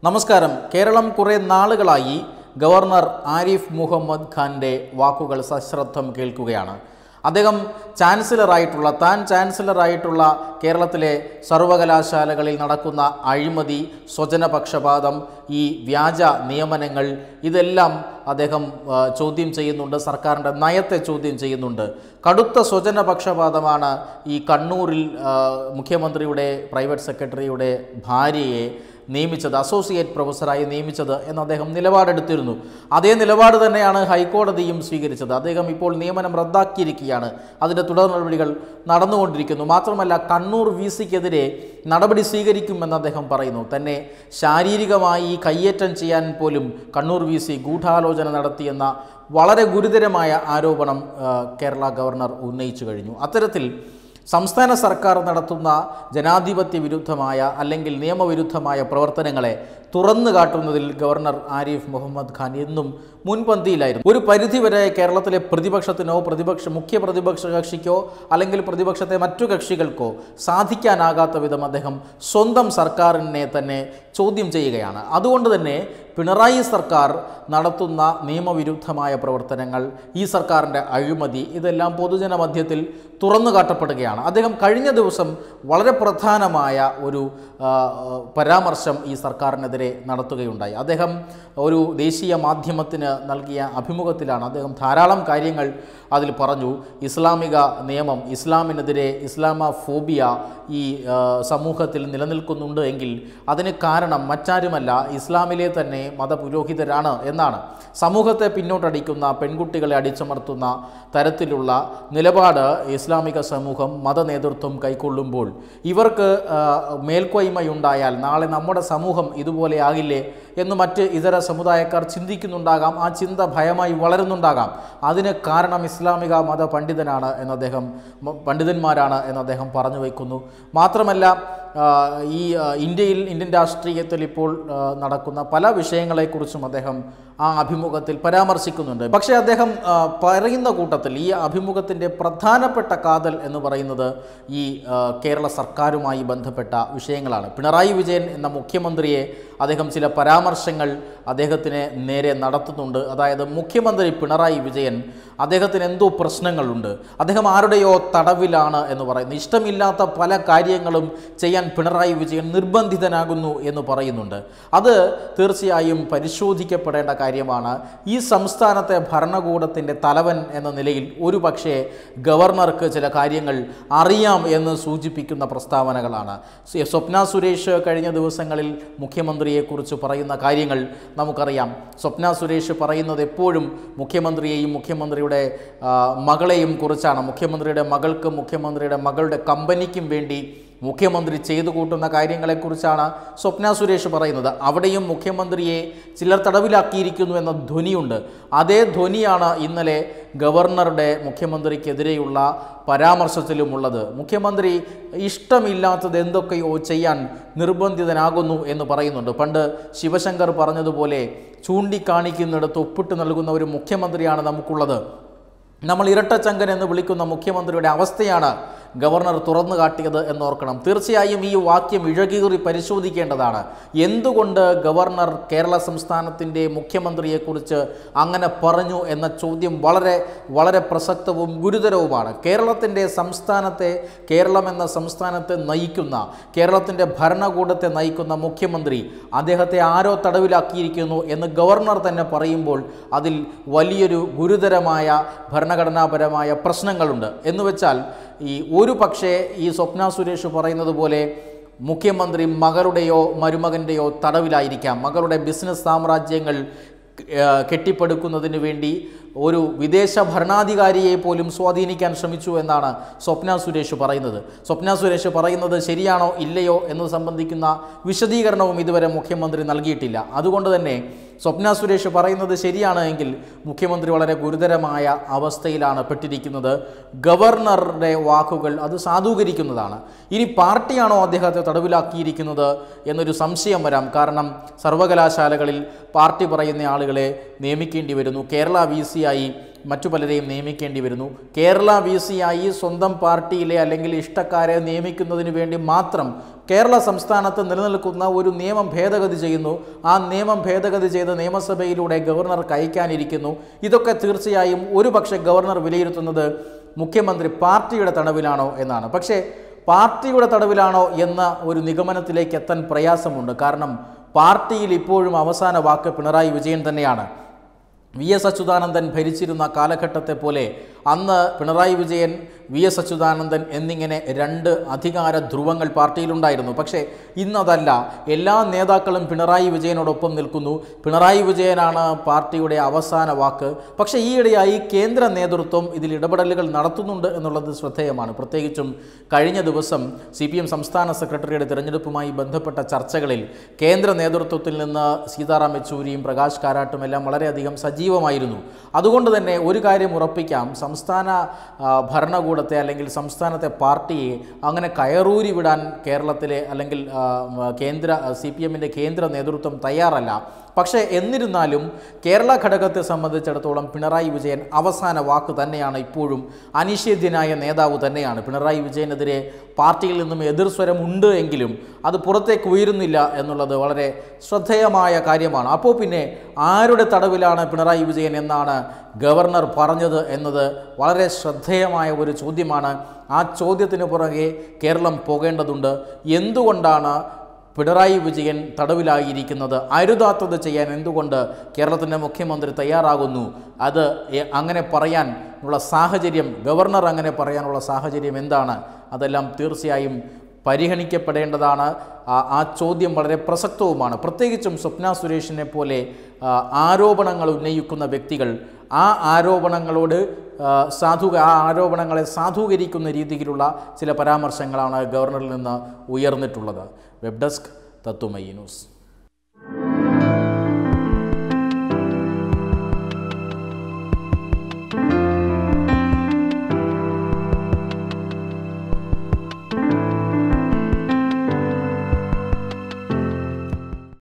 നമസ്കാരം കേരളം കുറേ നാളുകളായി ഗവർണർ ആരിഫ് മുഹമ്മദ് ഖാൻ്റെ വാക്കുകൾ സശ്രദ്ധം കേൾക്കുകയാണ് അദ്ദേഹം ചാൻസലറായിട്ടുള്ള താൻ ചാൻസലറായിട്ടുള്ള കേരളത്തിലെ സർവകലാശാലകളിൽ നടക്കുന്ന അഴിമതി സ്വജനപക്ഷപാതം ഈ വ്യാജ നിയമനങ്ങൾ ഇതെല്ലാം അദ്ദേഹം ആ, ചോദ്യം ചെയ്യുന്നുണ്ട് സർക്കാരിൻ്റെ നയത്തെ ചോദ്യം ചെയ്യുന്നുണ്ട് കടുത്ത സ്വജനപക്ഷപാതമാണ് ഈ കണ്ണൂരിൽ ആ, മുഖ്യമന്ത്രിയുടെ പ്രൈവറ്റ് സെക്രട്ടറിയുടെ ഭാര്യയെ നിയമിച്ചത് അസോസിയേറ്റ് പ്രൊഫസറായി നിയമിച്ചത് എന്ന് അദ്ദേഹം നിലപാടെടുത്തിരുന്നു അതേ നിലപാട് തന്നെയാണ് ഹൈക്കോടതിയും സ്വീകരിച്ചത് അദ്ദേഹം ഇപ്പോൾ നിയമനം റദ്ദാക്കിയിരിക്കുകയാണ് അതിൻ്റെ തുടർ നടപടികൾ നടന്നുകൊണ്ടിരിക്കുന്നു മാത്രമല്ല കണ്ണൂർ വി സിക്കെതിരെ നടപടി സ്വീകരിക്കുമെന്ന് അദ്ദേഹം പറയുന്നു തന്നെ ശാരീരികമായി കയ്യേറ്റം ചെയ്യാൻ പോലും കണ്ണൂർ വി സി ഗൂഢാലോചന നടത്തിയെന്ന വളരെ ഗുരുതരമായ ആരോപണം ആ, കേരള ഗവർണർ ഉന്നയിച്ചു കഴിഞ്ഞു അത്തരത്തിൽ സംസ്ഥാന സർക്കാർ നടത്തുന്ന ജനാധിപത്യ വിരുദ്ധമായ അല്ലെങ്കിൽ നിയമവിരുദ്ധമായ പ്രവർത്തനങ്ങളെ തുറന്നു കാട്ടുന്നതിൽ ഗവർണർ ആരിഫ് മുഹമ്മദ് ഖാൻ എന്നും മുൻപന്തിയിലായിരുന്നു ഒരു പരിധിവരെ കേരളത്തിലെ പ്രതിപക്ഷത്തിനോ പ്രതിപക്ഷ മുഖ്യ പ്രതിപക്ഷ കക്ഷിക്കോ അല്ലെങ്കിൽ പ്രതിപക്ഷത്തെ മറ്റു കക്ഷികൾക്കോ സാധിക്കാനാകാത്ത വിധം അദ്ദേഹം സ്വന്തം സർക്കാരിനെ തന്നെ ചോദ്യം ചെയ്യുകയാണ് അതുകൊണ്ട് തന്നെ പിണറായി സർക്കാർ നടത്തുന്ന നിയമവിരുദ്ധമായ പ്രവർത്തനങ്ങൾ ഈ സർക്കാരിൻ്റെ അഴിമതി ഇതെല്ലാം പൊതുജന മധ്യത്തിൽ തുറന്നു കാട്ടപ്പെടുകയാണ് അദ്ദേഹം കഴിഞ്ഞ ദിവസം വളരെ പ്രധാനമായ ഒരു ആ, പരാമർശം ഈ സർക്കാരിനെതിരെ നടത്തുകയുണ്ടായി അദ്ദേഹം ഒരു ദേശീയ മാധ്യമത്തിന് നൽകിയ അഭിമുഖത്തിലാണ് അദ്ദേഹം ധാരാളം കാര്യങ്ങൾ അതിൽ പറഞ്ഞു ഇസ്ലാമിക നിയമം ഇസ്ലാമിനെതിരെ ഇസ്ലാമ ഫോബിയ ഈ ആ, സമൂഹത്തിൽ നിലനിൽക്കുന്നുണ്ട് എങ്കിൽ അതിന് കാരണം മറ്റാരുമല്ല ഇസ്ലാമിലെ തന്നെ മതപുരോഹിതരാണ് എന്നാണ് സമൂഹത്തെ പിന്നോട്ടടിക്കുന്ന പെൺകുട്ടികളെ അടിച്ചമർത്തുന്ന തരത്തിലുള്ള നിലപാട് ഇസ്ലാമിക സമൂഹം മത നേതൃത്വം കൈക്കൊള്ളുമ്പോൾ ഇവർക്ക് ആ, മേൽക്കോയ്മയുണ്ടായാൽ നാളെ നമ്മുടെ സമൂഹം ഇതുപോലെ ആകില്ലേ എന്ന് മറ്റ് ഇതര സമുദായക്കാർ ചിന്തിക്കുന്നുണ്ടാകാം ആ ചിന്ത ഭയമായി വളരുന്നുണ്ടാകാം അതിന് കാരണം ഇസ്ലാമിക മത പണ്ഡിതനാണ് എന്ന് അദ്ദേഹം മ- പണ്ഡിതന്മാരാണ് എന്ന് അദ്ദേഹം പറഞ്ഞു വയ്ക്കുന്നു മാത്രമല്ല ആ, ഈ ആ, ഇന്ത്യയിൽ ഇന്ത്യൻ രാഷ്ട്രീയത്തിൽ ഇപ്പോൾ ആ, നടക്കുന്ന പല വിഷയങ്ങളെക്കുറിച്ചും അദ്ദേഹം ആ അഭിമുഖത്തിൽ പരാമർശിക്കുന്നുണ്ട് പക്ഷേ അദ്ദേഹം ആ, പറയുന്ന കൂട്ടത്തിൽ ഈ അഭിമുഖത്തിൻ്റെ പ്രധാനപ്പെട്ട കാതൽ എന്ന് പറയുന്നത് ഈ ആ, കേരള സർക്കാരുമായി ബന്ധപ്പെട്ട വിഷയങ്ങളാണ് പിണറായി വിജയൻ എന്ന മുഖ്യമന്ത്രിയെ അദ്ദേഹം ചില പരാമർശങ്ങൾ അദ്ദേഹത്തിന് നേരെ നടത്തുന്നുണ്ട് അതായത് മുഖ്യമന്ത്രി പിണറായി വിജയൻ അദ്ദേഹത്തിന് എന്തോ പ്രശ്നങ്ങളുണ്ട് അദ്ദേഹം ആരുടെയോ തടവിലാണ് എന്ന് പറയുന്നു ഇഷ്ടമില്ലാത്ത പല കാര്യങ്ങളും ചെയ്യാൻ പിണറായി വിജയൻ നിർബന്ധിതനാകുന്നു എന്ന് പറയുന്നുണ്ട് അത് തീർച്ചയായും പരിശോധിക്കപ്പെടേണ്ട കാര്യമാണ് ഈ സംസ്ഥാനത്തെ ഭരണകൂടത്തിൻ്റെ തലവൻ എന്ന നിലയിൽ ഒരു പക്ഷേ ഗവർണർക്ക് ചില കാര്യങ്ങൾ അറിയാം എന്ന് സൂചിപ്പിക്കുന്ന പ്രസ്താവനകളാണ് സ്വ- സ്വപ്ന സുരേഷ് കഴിഞ്ഞ ദിവസങ്ങളിൽ മുഖ്യമന്ത്രിയെക്കുറിച്ച് പറയുന്ന കാര്യങ്ങൾ നമുക്കറിയാം സ്വപ്ന സുരേഷ് പറയുന്നത് എപ്പോഴും മുഖ്യമന്ത്രിയെയും മുഖ്യമന്ത്രിയുടെ ആ, മകളെയും കുറിച്ചാണ് മുഖ്യമന്ത്രിയുടെ മകൾക്കും മുഖ്യമന്ത്രിയുടെ മകളുടെ കമ്പനിക്കും വേണ്ടി മുഖ്യമന്ത്രി ചെയ്തു കൂട്ടുന്ന കാര്യങ്ങളെക്കുറിച്ചാണ് സ്വപ്ന സുരേഷ് പറയുന്നത് അവിടെയും മുഖ്യമന്ത്രിയെ ചിലർ തടവിലാക്കിയിരിക്കുന്നു എന്ന ധ്വനിയുണ്ട് അതേ ധ്വനിയാണ് ഇന്നലെ ഗവർണറുടെ മുഖ്യമന്ത്രിക്കെതിരെയുള്ള പരാമർശത്തിലുമുള്ളത് മുഖ്യമന്ത്രി ഇഷ്ടമില്ലാത്തത് എന്തൊക്കെയോ ചെയ്യാൻ നിർബന്ധിതനാകുന്നു എന്ന് പറയുന്നുണ്ട് പണ്ട് ശിവശങ്കർ പറഞ്ഞതുപോലെ ചൂണ്ടിക്കാണിക്കുന്നിടത്ത് ഒപ്പിട്ട് നൽകുന്ന ഒരു മുഖ്യമന്ത്രിയാണ് നമുക്കുള്ളത് നമ്മൾ ഇരട്ടച്ചങ്കൻ എന്ന് വിളിക്കുന്ന മുഖ്യമന്ത്രിയുടെ അവസ്ഥയാണ് ഗവർണർ തുറന്നു കാട്ടിയത് എന്നോർക്കണം തീർച്ചയായും ഈ വാക്യം ഇഴകീറി പരിശോധിക്കേണ്ടതാണ് എന്തുകൊണ്ട് ഗവർണർ കേരള സംസ്ഥാനത്തിൻ്റെ മുഖ്യമന്ത്രിയെക്കുറിച്ച് അങ്ങനെ പറഞ്ഞു എന്ന ചോദ്യം വളരെ വളരെ പ്രസക്തവും ഗുരുതരവുമാണ് കേരളത്തിൻ്റെ സംസ്ഥാനത്തെ കേരളം എന്ന സംസ്ഥാനത്തെ നയിക്കുന്ന കേരളത്തിൻ്റെ ഭരണകൂടത്തെ നയിക്കുന്ന മുഖ്യമന്ത്രി അദ്ദേഹത്തെ ആരോ തടവിലാക്കിയിരിക്കുന്നു എന്ന് ഗവർണർ തന്നെ പറയുമ്പോൾ അതിൽ വലിയൊരു ഗുരുതരമായ ഭരണഘടനാപരമായ പ്രശ്നങ്ങളുണ്ട് എന്ന് വെച്ചാൽ ഈ ഒരു പക്ഷേ ഈ സ്വപ്ന സുരേഷ് പറയുന്നത് പോലെ മുഖ്യമന്ത്രി മകളുടെയോ മരുമകൻ്റെയോ തടവിലായിരിക്കാം മകളുടെ ബിസിനസ് സാമ്രാജ്യങ്ങൾ ആ, കെട്ടിപ്പടുക്കുന്നതിന് വേണ്ടി ഒരു വിദേശ ഭരണാധികാരിയെ പോലും സ്വാധീനിക്കാൻ ശ്രമിച്ചു എന്നാണ് സ്വപ്ന സുരേഷ് പറയുന്നത് സ്വപ്ന സുരേഷ് പറയുന്നത് ശരിയാണോ ഇല്ലയോ എന്ന് സംബന്ധിക്കുന്ന വിശദീകരണവും ഇതുവരെ മുഖ്യമന്ത്രി നൽകിയിട്ടില്ല അതുകൊണ്ട് തന്നെ സ്വപ്ന സുരേഷ് പറയുന്നത് ശരിയാണ് എങ്കിൽ മുഖ്യമന്ത്രി വളരെ ഗുരുതരമായ അവസ്ഥയിലാണ് പെട്ടിരിക്കുന്നത് ഗവർണറുടെ വാക്കുകൾ അത് സാധൂകരിക്കുന്നതാണ് ഇനി പാർട്ടിയാണോ അദ്ദേഹത്തെ തടവിലാക്കിയിരിക്കുന്നത് എന്നൊരു സംശയം വരാം കാരണം സർവകലാശാലകളിൽ പാർട്ടി പറയുന്ന ആളുകളെ നിയമിക്കേണ്ടി വരുന്നു കേരള വി സി ആയി മറ്റു പലരെയും നിയമിക്കേണ്ടി വരുന്നു കേരള വി സി ആയി സ്വന്തം പാർട്ടിയിലെ അല്ലെങ്കിൽ ഇഷ്ടക്കാരെ നിയമിക്കുന്നതിന് വേണ്ടി മാത്രം കേരള സംസ്ഥാനത്ത് നിലനിൽക്കുന്ന ഒരു നിയമം ഭേദഗതി ചെയ്യുന്നു ആ നിയമം ഭേദഗതി ചെയ്ത് നിയമസഭയിലൂടെ ഗവർണർക്ക് അയക്കാനിരിക്കുന്നു ഇതൊക്കെ തീർച്ചയായും ഒരു പക്ഷേ ഗവർണർ വിലയിരുത്തുന്നത് മുഖ്യമന്ത്രി പാർട്ടിയുടെ തടവിലാണോ എന്നാണ് പക്ഷേ പാർട്ടിയുടെ തടവിലാണോ എന്ന ഒരു നിഗമനത്തിലേക്ക് എത്താൻ പ്രയാസമുണ്ട് കാരണം പാർട്ടിയിൽ ഇപ്പോഴും അവസാന വാക്ക് പിണറായി വിജയൻ തന്നെയാണ് വി എസ് അച്യുതാനന്ദൻ ഭരിച്ചിരുന്ന കാലഘട്ടത്തെ പോലെ അന്ന് പിണറായി വിജയൻ വി എസ് അച്യുതാനന്ദൻ എന്നിങ്ങനെ രണ്ട് അധികാര ധ്രുവങ്ങൾ പാർട്ടിയിലുണ്ടായിരുന്നു പക്ഷേ ഇന്നതല്ല എല്ലാ നേതാക്കളും പിണറായി വിജയനോടൊപ്പം നിൽക്കുന്നു പിണറായി വിജയനാണ് പാർട്ടിയുടെ അവസാന വാക്ക് പക്ഷേ ഈയിടെയായി കേന്ദ്ര നേതൃത്വം ഇതിൽ ഇടപെടലുകൾ നടത്തുന്നുണ്ട് എന്നുള്ളത് ശ്രദ്ധേയമാണ് പ്രത്യേകിച്ചും കഴിഞ്ഞ ദിവസം സി പി എം സംസ്ഥാന സെക്രട്ടറിയുടെ തിരഞ്ഞെടുപ്പുമായി ബന്ധപ്പെട്ട ചർച്ചകളിൽ കേന്ദ്ര നേതൃത്വത്തിൽ നിന്ന് സീതാറാം യെച്ചൂരിയും പ്രകാശ് കാരാട്ടും എല്ലാം വളരെയധികം സജീവമായിരുന്നു അതുകൊണ്ട് തന്നെ ഒരു കാര്യം ഉറപ്പിക്കാം സംസ്ഥാന ആ, ഭരണകൂടത്തെ അല്ലെങ്കിൽ സംസ്ഥാനത്തെ പാർട്ടിയെ അങ്ങനെ കയറൂരി വിടാൻ കേരളത്തിലെ അല്ലെങ്കിൽ ആ, മ, കേന്ദ്ര സി പി എമ്മിൻ്റെ കേന്ദ്ര നേതൃത്വം തയ്യാറല്ല പക്ഷേ എന്നിരുന്നാലും കേരള ഘടകത്തെ സംബന്ധിച്ചിടത്തോളം പിണറായി വിജയൻ അവസാന വാക്ക് തന്നെയാണ് ഇപ്പോഴും അനിഷേധ്യനായ നേതാവ് തന്നെയാണ് പിണറായി വിജയനെതിരെ പാർട്ടിയിൽ നിന്നും എതിർസ്വരം ഉണ്ട് എങ്കിലും അത് പുറത്തേക്ക് ഉയരുന്നില്ല എന്നുള്ളത് വളരെ ശ്രദ്ധേയമായ കാര്യമാണ് അപ്പോൾ പിന്നെ ആരുടെ തടവിലാണ് പിണറായി വിജയൻ എന്നാണ് ഗവർണർ പറഞ്ഞത് എന്നത് വളരെ ശ്രദ്ധേയമായ ഒരു ചോദ്യമാണ് ആ ചോദ്യത്തിന് പുറകെ കേരളം പോകേണ്ടതുണ്ട് എന്തുകൊണ്ടാണ് പിണറായി വിജയൻ തടവിലായിരിക്കുന്നത് അരുതാത്തത് ചെയ്യാൻ എന്തുകൊണ്ട് കേരളത്തിൻ്റെ മുഖ്യമന്ത്രി തയ്യാറാകുന്നു അത് എ- അങ്ങനെ പറയാൻ ഉള്ള സാഹചര്യം ഗവർണർ അങ്ങനെ പറയാനുള്ള സാഹചര്യം എന്താണ് അതെല്ലാം തീർച്ചയായും പരിഗണിക്കപ്പെടേണ്ടതാണ് ആ ആ ചോദ്യം വളരെ പ്രസക്തവുമാണ് പ്രത്യേകിച്ചും സ്വപ്ന സുരേഷിനെ പോലെ ആ, ആരോപണങ്ങൾ ഉന്നയിക്കുന്ന വ്യക്തികൾ ആ ആരോപണങ്ങളോട് ആ, സാധു ആ ആരോപണങ്ങളെ സാധൂകരിക്കുന്ന രീതിയിലുള്ള ചില പരാമർശങ്ങളാണ് ഗവർണറിൽ നിന്ന് ഉയർന്നിട്ടുള്ളത് വെബ് ഡെസ്ക് തത്തുമയി ന്യൂസ്